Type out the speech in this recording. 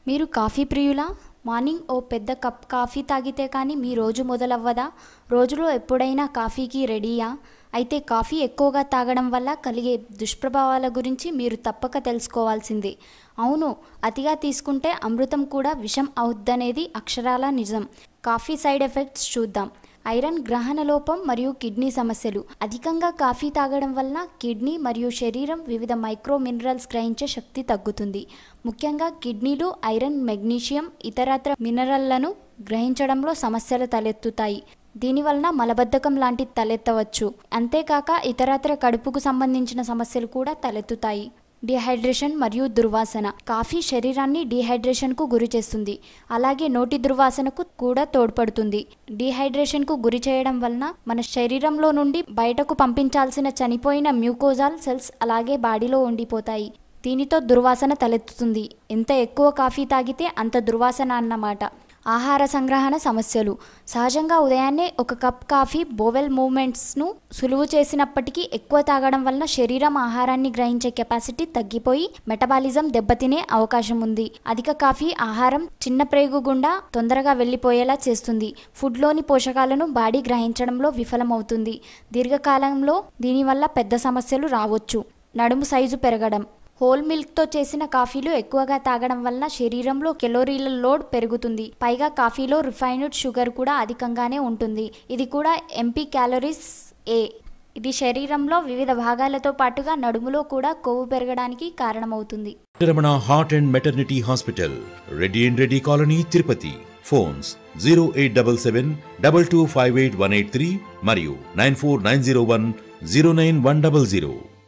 మీరు coffee ప్రియులా morning ఓ పెద్ద cup coffee తాగితే కానీ మీ రోజు మొదలవ్వదా రోజులో ఎప్పుడైనా కాఫీకి రెడీయా అయితే కాఫీ ఎక్కువగా తాగడం వల్ల కలిగే దుష్ప్రభావాల గురించి మీరు తప్పక తెలుసుకోవాల్సిందే అవును అతిగా తీసుకుంటే అమృతం కూడా విషం అవుద్దనేది అక్షరాల నిజం కాఫీ సైడ్ ఎఫెక్ట్స్ చూద్దాం ఐరన్ గ్రహణ లోపం మరియు కిడ్నీ సమస్యలు అధికంగా కాఫీ తాగడం వలన కిడ్నీ మరియు శరీరం వివిధ మైక్రో మినరల్స్ గ్రహించే శక్తి తగ్గుతుంది ముఖ్యంగా కిడ్నీలు ఐరన్ మెగ్నీషియం ఇతరత్ర మినరల్లను గ్రహించడంలో సమస్యలు తలెత్తుతాయి దీనివలన మలబద్ధకం లాంటి తలెత్తవచ్చు అంతేకాక ఇతరత్ర కడుపుకు సంబంధించిన సమస్యలు కూడా తలెత్తుతాయి డిహైడ్రేషన్ మరియు దుర్వాసన కాఫీ శరీరాన్ని డిహైడ్రేషన్కు గురి చేస్తుంది అలాగే నోటి దుర్వాసనకు కూడా తోడ్పడుతుంది డిహైడ్రేషన్కు గురి చేయడం వలన మన శరీరంలో నుండి బయటకు పంపించాల్సిన చనిపోయిన మ్యూకోజాల్ సెల్స్ అలాగే బాడీలో ఉండిపోతాయి దీనితో దుర్వాసన తలెత్తుతుంది ఎంత ఎక్కువ కాఫీ తాగితే అంత దుర్వాసన అన్నమాట ఆహార సంగ్రహణ సమస్యలు సహజంగా ఉదయాన్నే ఒక కప్ కాఫీ బోవెల్ మూమెంట్స్ను సులువు చేసినప్పటికీ ఎక్కువ తాగడం వలన శరీరం ఆహారాన్ని గ్రహించే కెపాసిటీ తగ్గిపోయి మెటబాలిజం దెబ్బతినే అవకాశం ఉంది అధిక కాఫీ ఆహారం చిన్న ప్రేగు గుండా తొందరగా వెళ్ళిపోయేలా చేస్తుంది ఫుడ్లోని పోషకాలను బాడీ గ్రహించడంలో విఫలమవుతుంది దీర్ఘకాలంలో దీనివల్ల పెద్ద సమస్యలు రావచ్చు నడుము సైజు పెరగడం హోల్ మిల్క్తో చేసిన కాఫీలు ఎక్కువగా తాగడం వలన శరీరంలో కెలోరీల లోడ్ పెరుగుతుంది పైగా కాఫీలో రిఫైన్డ్ షుగర్ కూడా అధికంగానే ఉంటుంది ఇది కూడా ఎంపీ క్యాలరీస్ ఏ ఇది శరీరంలో వివిధ భాగాలతో పాటుగా నడుములో కూడా కొవ్వు పెరగడానికి కారణమవుతుంది Ramana heart and maternity hospital Reddy and Reddy colony Tirupati phones zero eight double seven double two five eight one eight three మరియు nine four nine zero one zero nine one double zero